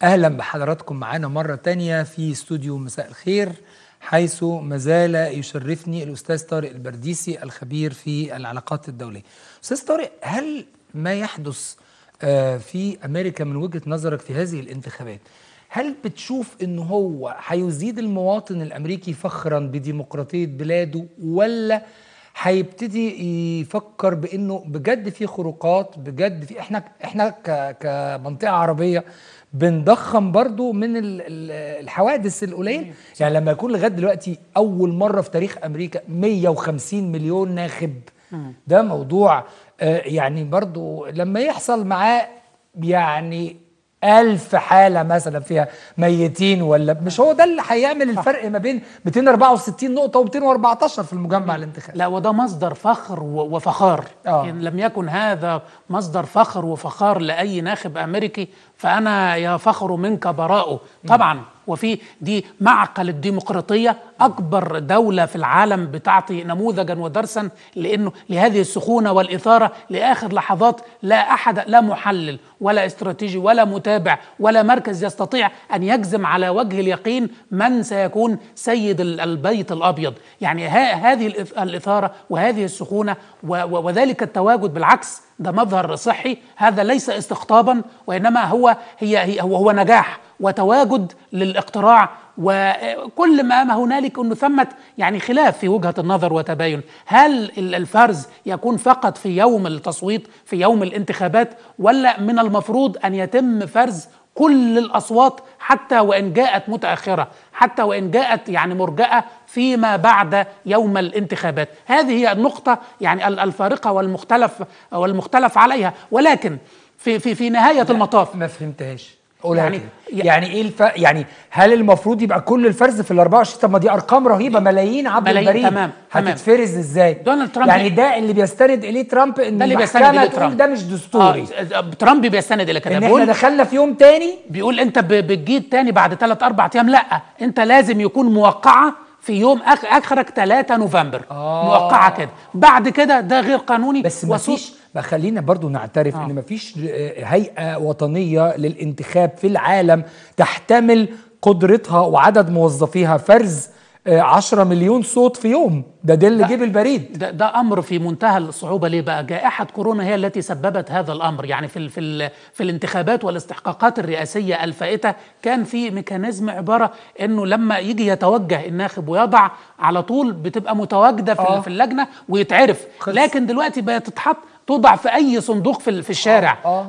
أهلا بحضراتكم معانا مرة تانية في استوديو مساء الخير حيث ما زال يشرفني الأستاذ طارق البرديسي الخبير في العلاقات الدولية أستاذ طارق هل ما يحدث آه، في أمريكا من وجهة نظرك في هذه الانتخابات هل بتشوف ان هو هيزيد المواطن الامريكي فخرا بديمقراطيه بلاده ولا هيبتدي يفكر بانه بجد في خروقات بجد في احنا احنا ك- كمنطقه عربيه بنضخم برضو من ال- ال- الحوادث القليله يعني لما يكون لغايه دلوقتي اول مره في تاريخ امريكا 150 مليون ناخب ده موضوع آه، يعني برضو لما يحصل معاه يعني ألف حالة مثلا فيها ميتين ولا مش هو ده اللي هيعمل الفرق ما بين 264 نقطة و 214 في المجمع الانتخابي لا وده مصدر فخر و- وفخار آه. إن لم يكن هذا مصدر فخر وفخار لأي ناخب أمريكي فأنا يفخر منك براءه طبعا وفي دي معقل الديمقراطية أكبر دولة في العالم بتعطي نموذجا ودرسا لأنه لهذه السخونة والإثارة لآخر لحظات لا أحد لا محلل ولا استراتيجي ولا متابع ولا مركز يستطيع أن يجزم على وجه اليقين من سيكون سيد ال- البيت الأبيض يعني ها هذه الإث- الإثارة وهذه السخونة و- و- وذلك التواجد بالعكس ده مظهر صحي هذا ليس استقطابا وإنما هو هي هي هو, هو نجاح وتواجد للاقتراع وكل ما ما هنالك انه ثمه يعني خلاف في وجهه النظر وتباين، هل ال- الفرز يكون فقط في يوم التصويت في يوم الانتخابات ولا من المفروض ان يتم فرز كل الاصوات حتى وان جاءت متاخره، حتى وان جاءت يعني مرجئه فيما بعد يوم الانتخابات، هذه هي النقطه يعني ال- الفارقه والمختلف والمختلف عليها، ولكن في في في نهايه المطاف ما فهمتهاش قولها يعني- يعني يعني ايه الف... يعني هل المفروض يبقى كل الفرز في ال 24 طب ما دي ارقام رهيبه ملايين عبر ملايين، البريد تمام، تمام. هتتفرز ازاي دونالد ترامب- يعني ده اللي بيستند اليه ترامب ان ده اللي بيستند المحكمة اليه تقول ترامب ده مش دستوري آه ترامب بيستند الى كده ان احنا بيقول دخلنا في يوم تاني بيقول انت ب- بتجيد تاني بعد ثلاث اربع ايام لا انت لازم يكون موقعه في يوم أخ اخرك 3 نوفمبر آه. موقعه كده بعد كده ده غير قانوني بس ما وصوت- فيش بقى خلينا برضو نعترف آه. ان ما فيش هيئه وطنيه للانتخاب في العالم تحتمل قدرتها وعدد موظفيها فرز آه، 10 مليون صوت في يوم ده ده اللي جيب البريد ده, ده امر في منتهى الصعوبه ليه بقى جائحه كورونا هي التي سببت هذا الامر يعني في ال في ال في الانتخابات والاستحقاقات الرئاسيه الفائته كان في ميكانيزم عباره انه لما يجي يتوجه الناخب ويضع على طول بتبقى متواجده في, آه. آه. في اللجنه ويتعرف خلص. لكن دلوقتي بقت تتحط توضع في اي صندوق في ال- في الشارع آه.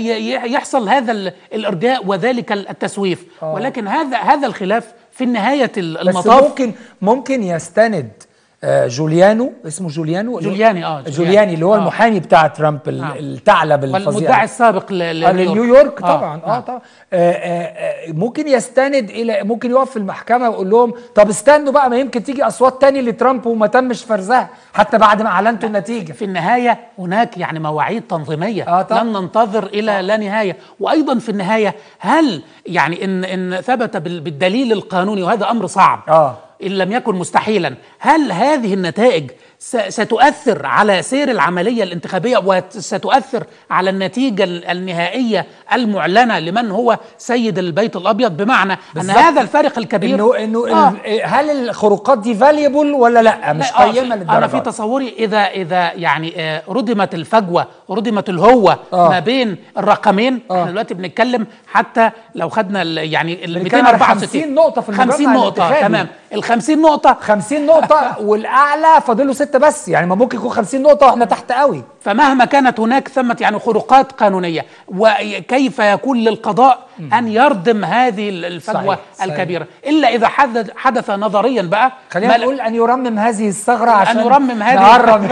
فيحصل هذا ال- الارجاء وذلك التسويف آه. ولكن هذا هذا الخلاف في نهايه ال- بس المطاف ممكن ممكن يستند آه، جوليانو اسمه جوليانو جولياني، آه، جولياني, جولياني. اللي هو آه. المحامي بتاع ترامب ال- نعم. الثعلب الفظيع والمدعي السابق ل- آه، لنيويورك لنيويورك طبعا اه نعم. طبعا آه، آه، آه، ممكن يستند الى ممكن يقف في المحكمه ويقول لهم طب استنوا بقى ما يمكن تيجي اصوات تاني لترامب وما تمش فرزها حتى بعد ما اعلنتوا النتيجه في النهاية هناك يعني مواعيد تنظيمية آه طبعا. لن ننتظر إلى لا نهاية وأيضا في النهاية هل يعني إن, إن ثبت بال- بالدليل القانوني وهذا أمر صعب اه إن لم يكن مستحيلا هل هذه النتائج س- ستؤثر على سير العملية الانتخابية وستؤثر على النتيجة ال- النهائية المعلنة لمن هو سيد البيت الأبيض بمعنى أن بالظبط. هذا الفارق الكبير انه انه آه. ال- هل الخروقات دي فاليبل ولا لا مش لا، آه، قيمه انا في للدرجه تصوري اذا اذا يعني آه، ردمت الفجوه ردمت الهوه آه. ما بين الرقمين آه. احنا دلوقتي بنتكلم حتى لو خدنا ال- يعني ال بنتكلم على 264 50 نقطة في المجمع 50 نقطه الانتخابي. تمام ال 50 نقطه 50 نقطة والأعلى فاضله ستة بس يعني ما ممكن يكون 50 نقطة واحنا تحت قوي فمهما كانت هناك ثمة يعني خروقات قانونية وكيف يكون للقضاء أن يردم هذه الفجوة صحيح، صحيح. الكبيرة إلا إذا حدث, حدث نظريا بقى خلينا مل- نقول أن يرمم هذه الثغرة عشان يرمم هذه- نعرم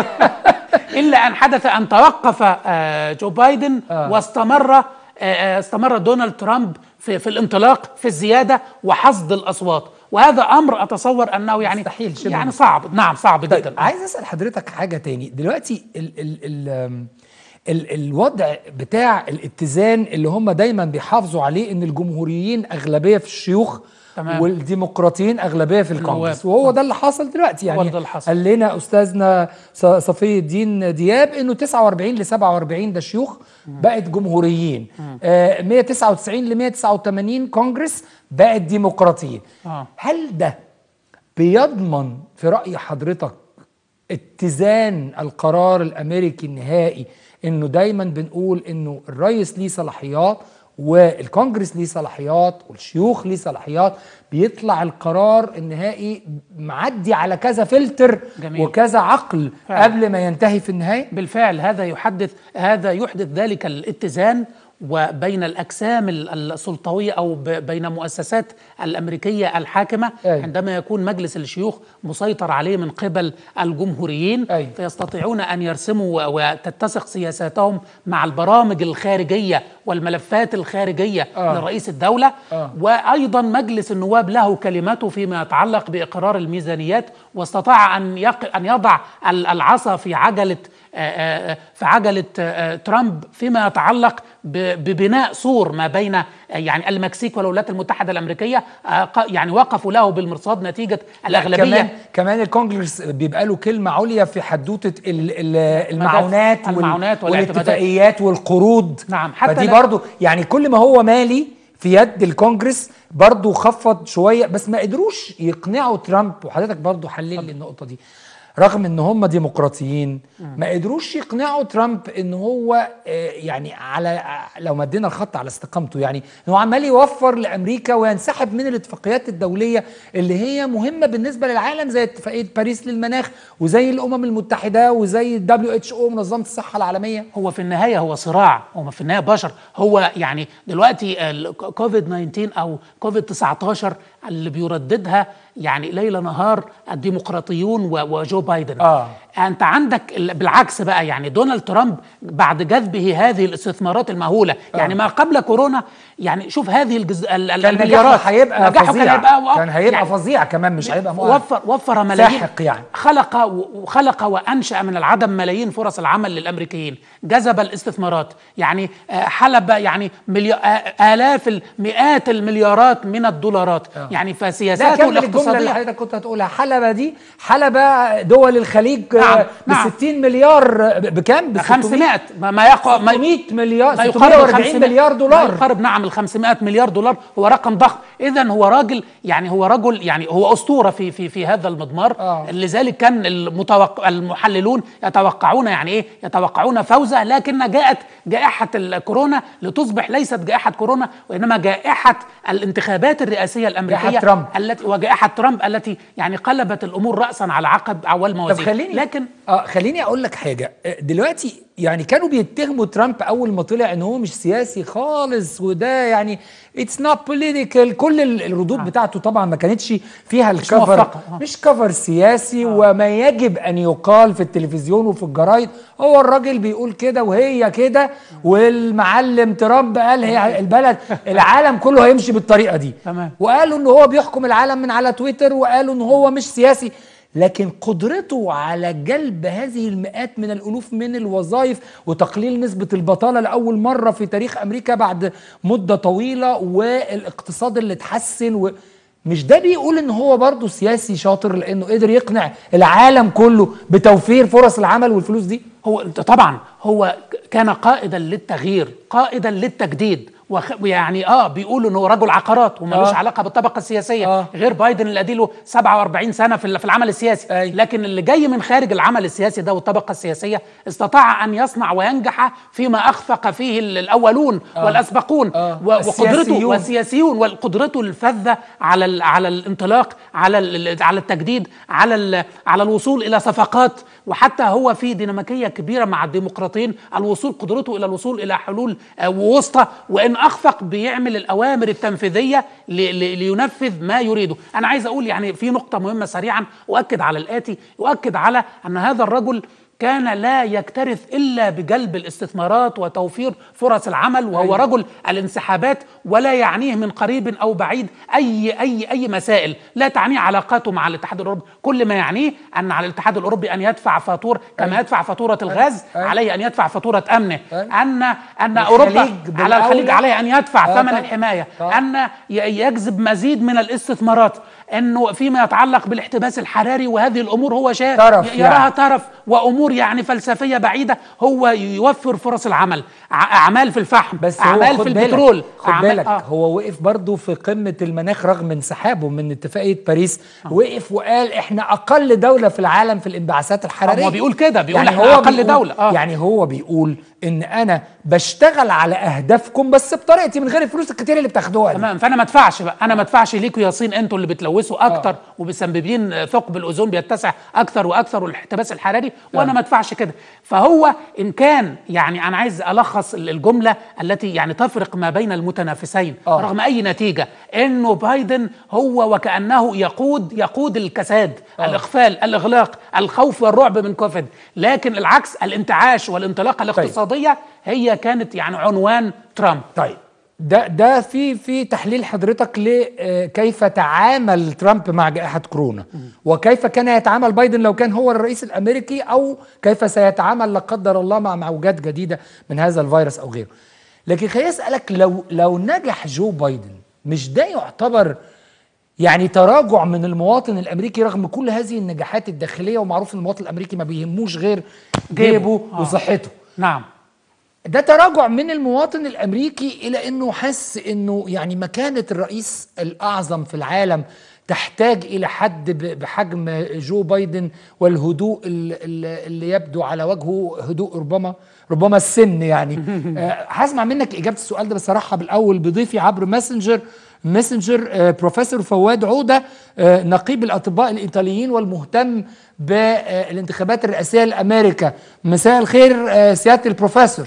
الا ان حدث ان توقف آه، جو بايدن آه. واستمر آه، آه، استمر دونالد ترامب في, في الانطلاق في الزياده وحصد الاصوات وهذا امر اتصور انه يعني مستحيل شبه يعني صعب نعم صعب طيب جدا عايز اسال حضرتك حاجه تاني دلوقتي ال ال ال ال الوضع بتاع الاتزان اللي هم دايما بيحافظوا عليه ان الجمهوريين اغلبيه في الشيوخ تمام. والديمقراطيين اغلبيه في الكونجرس النواب. وهو ده اللي حصل دلوقتي يعني ده اللي حصل. قال لنا استاذنا ص- صفي الدين دياب انه 49 ل 47 ده شيوخ بقت جمهوريين آه 199 ل 189 كونجرس بقت ديمقراطيين آه. هل ده بيضمن في رأي حضرتك اتزان القرار الامريكي النهائي انه دايما بنقول انه الرئيس ليه صلاحيات والكونجرس ليه صلاحيات والشيوخ ليه صلاحيات بيطلع القرار النهائي معدي على كذا فلتر جميل. وكذا عقل فعلا. قبل ما ينتهي في النهايه بالفعل هذا يحدث هذا يحدث ذلك الاتزان وبين الاجسام ال- السلطويه او ب- بين مؤسسات الامريكيه الحاكمه أيوة. عندما يكون مجلس الشيوخ مسيطر عليه من قبل الجمهوريين أيوة. فيستطيعون ان يرسموا و- وتتسق سياساتهم مع البرامج الخارجيه والملفات الخارجيه آه. لرئيس الدوله آه. وايضا مجلس النواب له كلمته فيما يتعلق باقرار الميزانيات واستطاع ان يق... ان يضع ال- العصا في عجله آه، آه، في عجله آه، ترامب فيما يتعلق ب- ببناء سور ما بين آه، يعني المكسيك والولايات المتحده الامريكيه آه، ق- يعني وقفوا له بالمرصاد نتيجه كمان الاغلبيه كمان الكونجرس بيبقى له كلمه عليا في حدوته ال- ال- المعونات وال- المعونات والاعتمادات. والاتفاقيات والقروض نعم، حتى فدي لا- برضو يعني كل ما هو مالي في يد الكونجرس برضو خفض شويه بس ما قدروش يقنعوا ترامب وحضرتك برضو حلل لي النقطه دي رغم ان هم ديمقراطيين ما قدروش يقنعوا ترامب ان هو آه، يعني على لو مدينا الخط على استقامته يعني ان هو عمال يوفر لامريكا وينسحب من الاتفاقيات الدوليه اللي هي مهمه بالنسبه للعالم زي اتفاقيه باريس للمناخ وزي الامم المتحده وزي الدبليو اتش او منظمه الصحه العالميه هو في النهايه هو صراع هو في النهايه بشر هو يعني دلوقتي كوفيد 19 او كوفيد 19 اللي بيرددها يعني ليل نهار الديمقراطيون و- وجو بايدن آه. انت عندك ال- بالعكس بقى يعني دونالد ترامب بعد جذبه هذه الاستثمارات المهوله يعني ما قبل كورونا يعني شوف هذه الجز... ال- ال- كان المليارات نجاحه هيبقى نجاحه فظيع كان هيبقى كان هيبقى يعني فظيع كمان مش هيبقى مؤثر. وفر وفر ملايين ساحق يعني. خلق و- وخلق وانشا من العدم ملايين فرص العمل للامريكيين جذب الاستثمارات يعني آه، حلب يعني مليار الاف المئات المليارات من الدولارات آه. يعني لا فسياساته كمل الجمله اللي الاقتصاديه حضرتك كنت هتقولها حلبه دي حلبه دول الخليج نعم، ب نعم. 60 مليار آه، ب- بكام؟ ب 500 ما ما يقع ما 600 مليار ما يقارب 640 500 مليار ما دولار يقارب نعم ال 500 مليار دولار هو رقم ضخم اذا هو راجل يعني هو رجل يعني هو اسطوره في في في هذا المضمار آه. لذلك كان المتوق... المحللون يتوقعون يعني ايه يتوقعون فوزه لكن جاءت جائحه الكورونا لتصبح ليست جائحه كورونا وانما جائحه الانتخابات الرئاسيه الامريكيه جائحة ترامب. التي وجائحه ترامب التي يعني قلبت الامور راسا على عقب اول طب موازين خليني لكن اه خليني اقول لك حاجه آه، دلوقتي يعني كانوا بيتهموا ترامب اول ما طلع ان هو مش سياسي خالص وده يعني اتس نوت بوليتيكال كل ال- الردود آه. بتاعته طبعا ما كانتش فيها الكفر موفقة، آه. مش كفر سياسي وما يجب ان يقال في التلفزيون وفي الجرايد هو الراجل بيقول كده وهي كده والمعلم ترامب قال هي البلد العالم كله هيمشي بالطريقه دي تمام. وقالوا ان هو بيحكم العالم من على تويتر وقالوا ان هو مش سياسي لكن قدرته على جلب هذه المئات من الالوف من الوظائف وتقليل نسبه البطاله لاول مره في تاريخ امريكا بعد مده طويله والاقتصاد اللي اتحسن و مش ده بيقول ان هو برضه سياسي شاطر لانه قدر يقنع العالم كله بتوفير فرص العمل والفلوس دي هو طبعا هو كان قائدا للتغيير قائدا للتجديد وخ- ويعني اه بيقولوا انه رجل عقارات ومالوش آه. علاقه بالطبقه السياسيه آه. غير بايدن اللي اديله 47 سنه في ال- في العمل السياسي أي. لكن اللي جاي من خارج العمل السياسي ده والطبقه السياسيه استطاع ان يصنع وينجح فيما اخفق فيه ال- الاولون آه. والاسبقون آه. و- وقدرته السياسيون. والسياسيون وقدرته الفذه على ال- على الانطلاق على ال- على التجديد على ال- على الوصول الى صفقات وحتى هو في ديناميكيه كبيره مع الديمقراطيين الوصول قدرته الى الوصول الى حلول آه، وسطى وان اخفق بيعمل الاوامر التنفيذيه ل- ل- لينفذ ما يريده انا عايز اقول يعني في نقطه مهمه سريعا اؤكد على الاتي اؤكد على ان هذا الرجل كان لا يكترث الا بجلب الاستثمارات وتوفير فرص العمل وهو رجل الانسحابات ولا يعنيه من قريب او بعيد اي اي اي مسائل لا تعنيه علاقاته مع الاتحاد الاوروبي كل ما يعنيه ان على الاتحاد الاوروبي ان يدفع فاتور كما يدفع فاتوره الغاز أي. عليه ان يدفع فاتوره امنه أي. ان ان اوروبا الخليج على الخليج بالأولى. عليه ان يدفع آه ثمن طبعا. الحمايه طبعا. ان ي- يجذب مزيد من الاستثمارات انه فيما يتعلق بالاحتباس الحراري وهذه الامور هو شايف طرف ي- يراها يعني. طرف وامور يعني فلسفيه بعيده هو يوفر فرص العمل ع- اعمال في الفحم بس هو اعمال خد في بالك- البترول خد أعمال- بالك آه. هو وقف برضه في قمه المناخ رغم انسحابه من اتفاقيه باريس وقف وقال احنا اقل دوله في العالم في الانبعاثات الحراريه هو بيقول كده، بيقول إحنا أقل بيقول- دولة، آه. يعني هو بيقول ان انا بشتغل على اهدافكم بس بطريقتي من غير الفلوس الكتير اللي بتاخدوها دي. تمام فانا ما ادفعش بقى انا ما ادفعش ليكوا يا صين انتوا اللي بتلوثوا اكتر آه. ومسببين ثقب الاوزون بيتسع اكتر واكثر والاحتباس الحراري وانا ما ادفعش كده فهو ان كان يعني انا عايز الخص الجمله التي يعني تفرق ما بين المتنافسين آه. رغم اي نتيجه انه بايدن هو وكانه يقود يقود الكساد آه. الاغفال الاغلاق الخوف والرعب من كوفيد لكن العكس الانتعاش والانطلاقه الاقتصاديه هي كانت يعني عنوان ترامب طيب ده ده في في تحليل حضرتك لكيف تعامل ترامب مع جائحه كورونا وكيف كان يتعامل بايدن لو كان هو الرئيس الامريكي او كيف سيتعامل لا قدر الله مع موجات جديده من هذا الفيروس او غيره لكن خليني اسالك لو لو نجح جو بايدن مش ده يعتبر يعني تراجع من المواطن الامريكي رغم كل هذه النجاحات الداخليه ومعروف ان المواطن الامريكي ما بيهموش غير جيبه. جيبه آه. وصحته نعم ده تراجع من المواطن الامريكي الى انه حس انه يعني مكانه الرئيس الاعظم في العالم تحتاج الى حد ب- بحجم جو بايدن والهدوء ال- ال- اللي يبدو على وجهه هدوء ربما ربما السن يعني آه، هسمع منك اجابه السؤال ده بصراحه بالاول بضيفي عبر ماسنجر ماسنجر آه، بروفيسور فواد عوده آه، نقيب الاطباء الايطاليين والمهتم بالانتخابات الرئاسيه لامريكا مساء الخير آه، سياده البروفيسور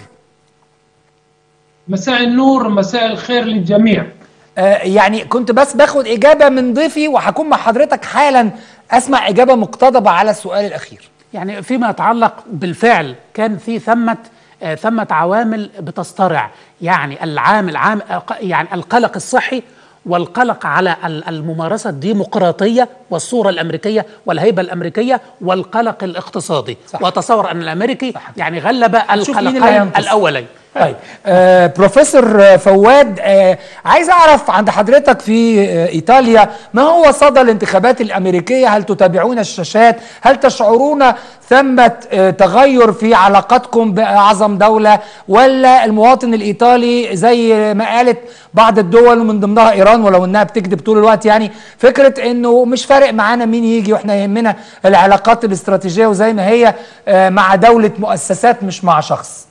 مساء النور مساء الخير للجميع آه، يعني كنت بس باخد اجابه من ضيفي وهكون مع حضرتك حالا اسمع اجابه مقتضبه على السؤال الاخير يعني فيما يتعلق بالفعل كان في ثمة آه، ثمة عوامل بتصطرع يعني العامل عام آه، ق- يعني القلق الصحي والقلق على ال- الممارسة الديمقراطية والصورة الأمريكية والهيبة الأمريكية والقلق الاقتصادي صح. وأتصور أن الأمريكي يعني غلب شوف مين اللي القلقين هينتصر. الأولين طيب آه بروفيسور آه، فواد آه عايز اعرف عند حضرتك في آه ايطاليا ما هو صدى الانتخابات الامريكيه هل تتابعون الشاشات هل تشعرون ثمة آه تغير في علاقتكم باعظم دوله ولا المواطن الايطالي زي ما قالت بعض الدول ومن ضمنها ايران ولو انها بتكذب طول الوقت يعني فكره انه مش فارق معانا مين يجي واحنا يهمنا العلاقات الاستراتيجيه وزي ما هي آه مع دوله مؤسسات مش مع شخص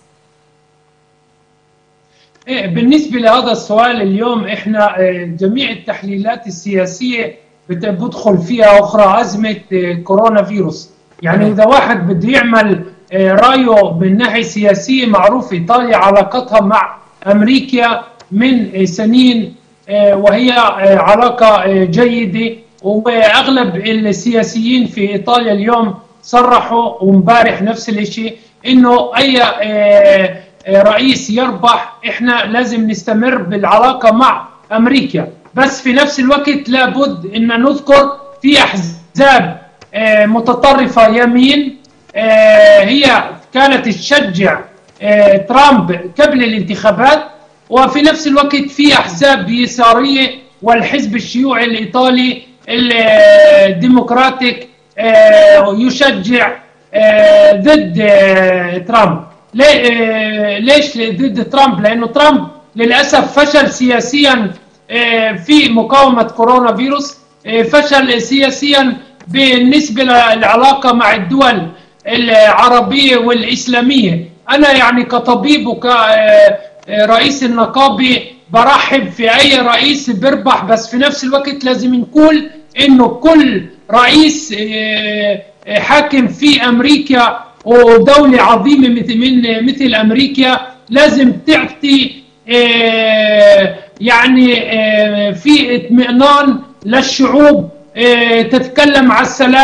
إيه، بالنسبة لهذا السؤال اليوم احنا آه، جميع التحليلات السياسية بت- بدخل فيها اخرى ازمة آه، كورونا فيروس يعني اذا واحد بده يعمل آه، رايه من ناحية سياسية معروف ايطاليا علاقتها مع امريكا من آه، سنين آه، وهي آه، علاقة آه، جيدة واغلب السياسيين في ايطاليا اليوم صرحوا وامبارح نفس الشيء انه اي آه، آه، رئيس يربح احنا لازم نستمر بالعلاقه مع امريكا بس في نفس الوقت لابد ان نذكر في احزاب آه، متطرفه يمين آه، هي كانت تشجع آه، ترامب قبل الانتخابات وفي نفس الوقت في احزاب يساريه والحزب الشيوعي الايطالي الديمقراطيك آه، يشجع آه، ضد آه، ترامب ليه- آه، ليش ضد ترامب لانه ترامب للاسف فشل سياسيا آه، في مقاومه كورونا فيروس آه، فشل سياسيا بالنسبه للعلاقه مع الدول العربيه والاسلاميه انا يعني كطبيب وكرئيس النقابه برحب في اي رئيس بيربح بس في نفس الوقت لازم نقول انه كل رئيس آه، آه، حاكم في امريكا ودوله عظيمه مثل من مثل امريكا لازم تعطي آه، يعني آه، في اطمئنان للشعوب آه، تتكلم على السلام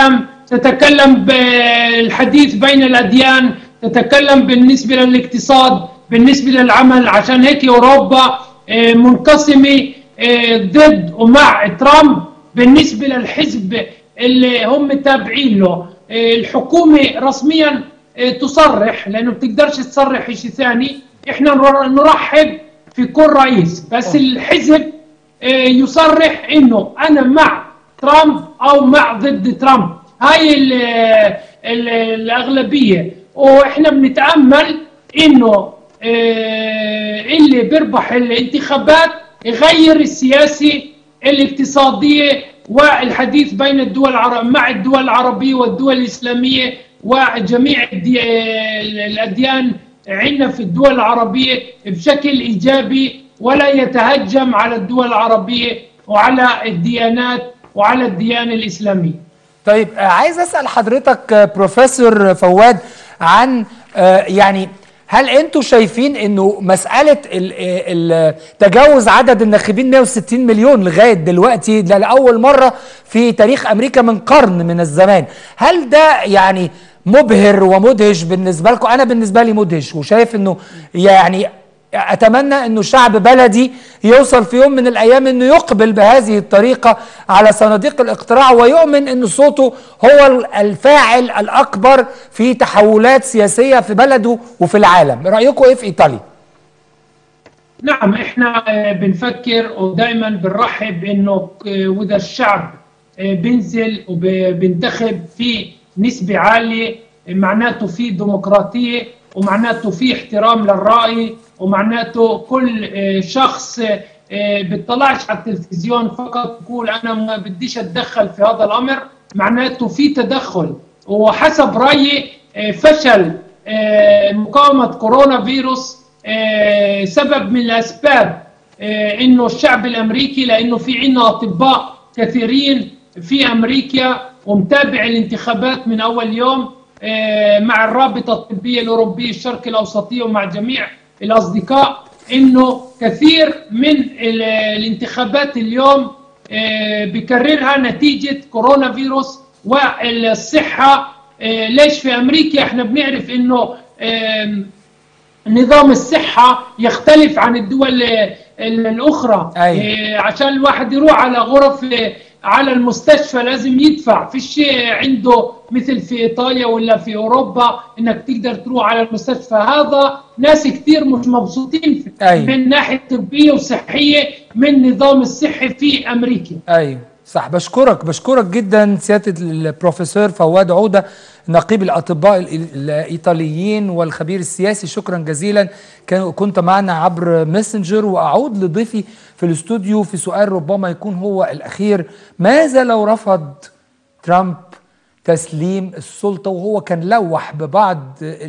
تتكلم بالحديث بين الاديان تتكلم بالنسبه للاقتصاد بالنسبه للعمل عشان هيك اوروبا آه، منقسمه آه، ضد ومع ترامب بالنسبه للحزب اللي هم تابعين له آه، الحكومه رسميا تصرح لانه بتقدرش تصرح شيء ثاني احنا نرحب في كل رئيس بس الحزب يصرح انه انا مع ترامب او مع ضد ترامب هاي ال ال الاغلبيه واحنا بنتامل انه آه، اللي بيربح الانتخابات يغير السياسه الاقتصاديه والحديث بين الدول العرب مع الدول العربيه والدول الاسلاميه وجميع الاديان عندنا في الدول العربيه بشكل ايجابي ولا يتهجم على الدول العربيه وعلى الديانات وعلى الديانه الاسلاميه. طيب عايز اسال حضرتك بروفيسور فواد عن يعني هل انتوا شايفين انه مساله تجاوز عدد الناخبين 160 مليون لغايه دلوقتي ده لاول مره في تاريخ امريكا من قرن من الزمان هل ده يعني مبهر ومدهش بالنسبه لكم انا بالنسبه لي مدهش وشايف انه يعني اتمنى انه شعب بلدي يوصل في يوم من الايام انه يقبل بهذه الطريقه على صناديق الاقتراع ويؤمن ان صوته هو الفاعل الاكبر في تحولات سياسيه في بلده وفي العالم رايكم ايه في ايطاليا نعم احنا بنفكر ودائما بنرحب انه واذا الشعب بينزل وبينتخب في نسبه عاليه معناته في ديمقراطيه ومعناته في احترام للرأي ومعناته كل آه، شخص آه، بيطلعش على التلفزيون فقط يقول انا ما بديش اتدخل في هذا الامر معناته في تدخل وحسب رايي آه، فشل مقاومه كورونا فيروس سبب من الاسباب انه الشعب الامريكي لانه في عندنا اطباء كثيرين في امريكا ومتابع الانتخابات من اول يوم مع الرابطه الطبيه الاوروبيه الشرق الاوسطيه ومع جميع الاصدقاء انه كثير من الانتخابات اليوم آه، بكررها نتيجه كورونا فيروس والصحه آه، ليش في امريكا احنا بنعرف انه نظام الصحه يختلف عن الدول الاخرى أيه. عشان الواحد يروح على غرف على المستشفى لازم يدفع في شيء عنده مثل في ايطاليا ولا في اوروبا انك تقدر تروح على المستشفى هذا ناس كثير مش مبسوطين أيوة. من ناحيه طبيه وصحيه من النظام الصحي في امريكا ايوه صح بشكرك بشكرك جدا سياده البروفيسور فواد عوده نقيب الاطباء الايطاليين والخبير السياسي شكرا جزيلا كنت معنا عبر ماسنجر واعود لضيفي في الاستوديو في سؤال ربما يكون هو الاخير ماذا لو رفض ترامب تسليم السلطة وهو كان لوح ببعض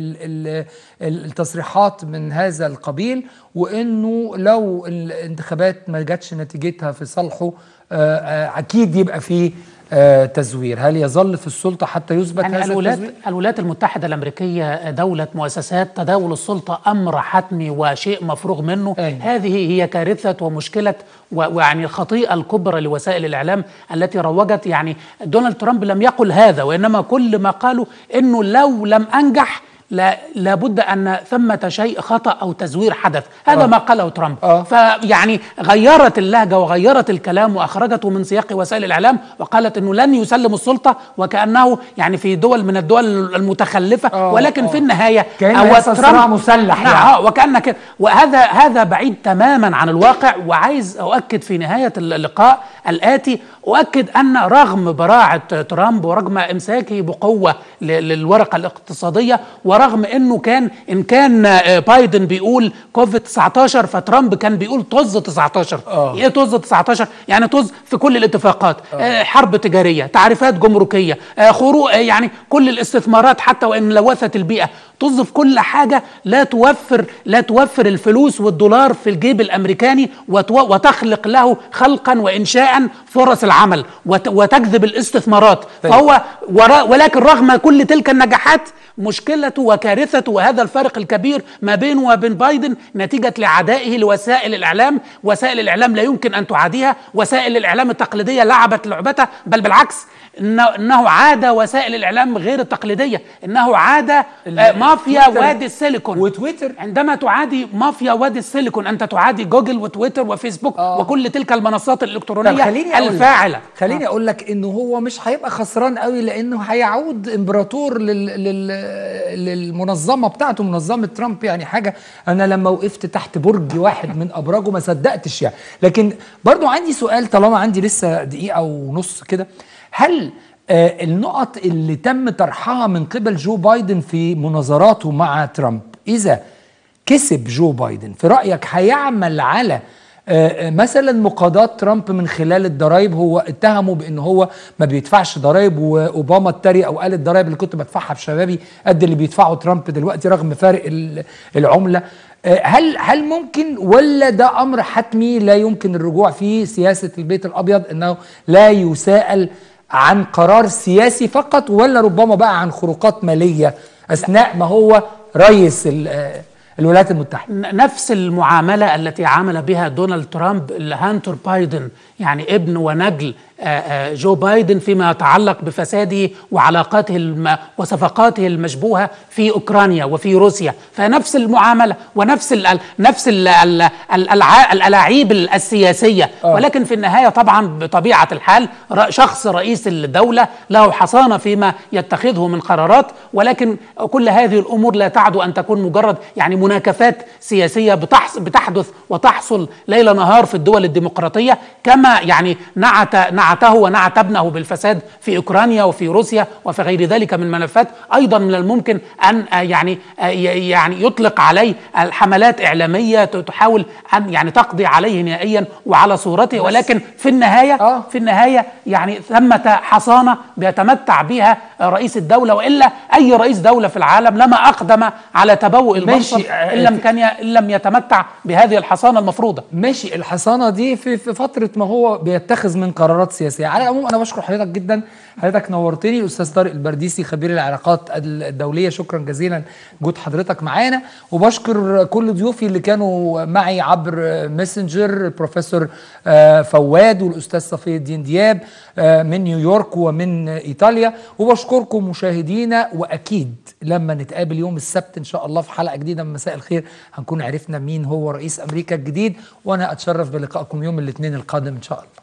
التصريحات من هذا القبيل وانه لو الانتخابات ما جاتش نتيجتها في صالحه آه، آه، اكيد يبقى فيه آه، تزوير هل يظل في السلطة حتى يثبت يعني هذا الولايات التزوير؟ الولايات المتحدة الأمريكية دولة مؤسسات تداول السلطة أمر حتمي وشيء مفروغ منه أي. هذه هي كارثة ومشكلة ويعني الخطيئة الكبرى لوسائل الإعلام التي روجت يعني دونالد ترامب لم يقل هذا وإنما كل ما قالوا إنه لو لم أنجح لا لابد ان ثمه شيء خطا او تزوير حدث هذا آه. ما قاله ترامب آه. فيعني غيرت اللهجه وغيرت الكلام واخرجته من سياق وسائل الاعلام وقالت انه لن يسلم السلطه وكانه يعني في دول من الدول المتخلفه آه. ولكن آه. في النهايه كان صراع مسلح نعم يعني. وكان كده وهذا هذا بعيد تماما عن الواقع وعايز اؤكد في نهايه اللقاء الاتي اؤكد ان رغم براعه ترامب ورغم امساكه بقوه للورقه الاقتصاديه ورغم انه كان ان كان آه، بايدن بيقول كوفيد 19 فترامب كان بيقول طز 19 أوه. ايه طز 19 يعني طز في كل الاتفاقات آه حرب تجاريه تعريفات جمركيه آه خروج آه يعني كل الاستثمارات حتى وان لوثت البيئه طز في كل حاجه لا توفر لا توفر الفلوس والدولار في الجيب الامريكاني وتخلق له خلقا وانشاء فرص العمل وتجذب الاستثمارات طيب. فهو ولكن رغم كل تلك النجاحات مشكلته وكارثته وهذا الفرق الكبير ما بينه وبين بايدن نتيجة لعدائه لوسائل الإعلام وسائل الإعلام لا يمكن أن تعاديها وسائل الإعلام التقليدية لعبت لعبتها بل بالعكس انه انه عاده وسائل الاعلام غير التقليديه انه عاده آه، مافيا تويتر وادي السيليكون وتويتر عندما تعادي مافيا وادي السيليكون انت تعادي جوجل وتويتر وفيسبوك آه. وكل تلك المنصات طب الالكترونيه خليني أقول لك- الفاعله خليني اقول لك انه هو مش هيبقى خسران قوي لانه هيعود امبراطور لل... لل... للمنظمه بتاعته منظمه ترامب يعني حاجه انا لما وقفت تحت برج واحد من ابراجه ما صدقتش يعني لكن برضو عندي سؤال طالما عندي لسه دقيقه ونص كده هل آه النقط اللي تم طرحها من قبل جو بايدن في مناظراته مع ترامب اذا كسب جو بايدن في رايك هيعمل على آه، آه، مثلا مقاضاة ترامب من خلال الضرائب هو اتهمه بان هو ما بيدفعش ضرائب واوباما اتريق او قال الضرائب اللي كنت بدفعها بشبابي قد اللي بيدفعه ترامب دلوقتي رغم فارق ال- العمله آه، هل هل ممكن ولا ده امر حتمي لا يمكن الرجوع فيه سياسه البيت الابيض انه لا يساءل عن قرار سياسي فقط ولا ربما بقى عن خروقات ماليه اثناء ما هو رئيس ال- آه، الولايات المتحده ن- نفس المعاملة التي عامل بها دونالد ترامب لهانتر بايدن يعني ابن ونجل آه، آه، جو بايدن فيما يتعلق بفساده وعلاقاته الم... وصفقاته المشبوهة في أوكرانيا وفي روسيا فنفس المعاملة ونفس ال... ال- نفس ال... ال... ال... الع- الألاعيب السياسية آه. ولكن في النهاية طبعا بطبيعة الحال ر- شخص رئيس الدولة له حصانة فيما يتخذه من قرارات ولكن كل هذه الأمور لا تعد أن تكون مجرد يعني مناكفات سياسية بتحص بتحدث وتحصل ليل نهار في الدول الديمقراطية كما يعني نعت نعته ونعت ابنه بالفساد في أوكرانيا وفي روسيا وفي غير ذلك من ملفات أيضا من الممكن أن آه، يعني آه، ي- يعني يطلق عليه الحملات إعلامية ت- تحاول أن يعني تقضي عليه نهائيا وعلى صورته ولكن في النهاية آه. في النهاية يعني ثمة حصانة بيتمتع بها رئيس الدولة وإلا أي رئيس دولة في العالم لما أقدم على تبوء المنصب ماشي. إن لم كان ي- إن لم يتمتع بهذه الحصانة المفروضة ماشي الحصانه دي في في فتره ما هو بيتخذ من قرارات سياسيه على العموم انا بشكر حضرتك جدا حضرتك نورتني الاستاذ طارق البرديسي خبير العلاقات الدوليه شكرا جزيلا وجود حضرتك معانا وبشكر كل ضيوفي اللي كانوا معي عبر ماسنجر البروفيسور آه، فواد والاستاذ صفي الدين دياب آه، من نيويورك ومن ايطاليا وبشكركم مشاهدينا واكيد لما نتقابل يوم السبت ان شاء الله في حلقه جديده من مساء الخير هنكون عرفنا مين هو رئيس امريكا الجديد وانا اتشرف بلقائكم يوم الاثنين القادم ان شاء الله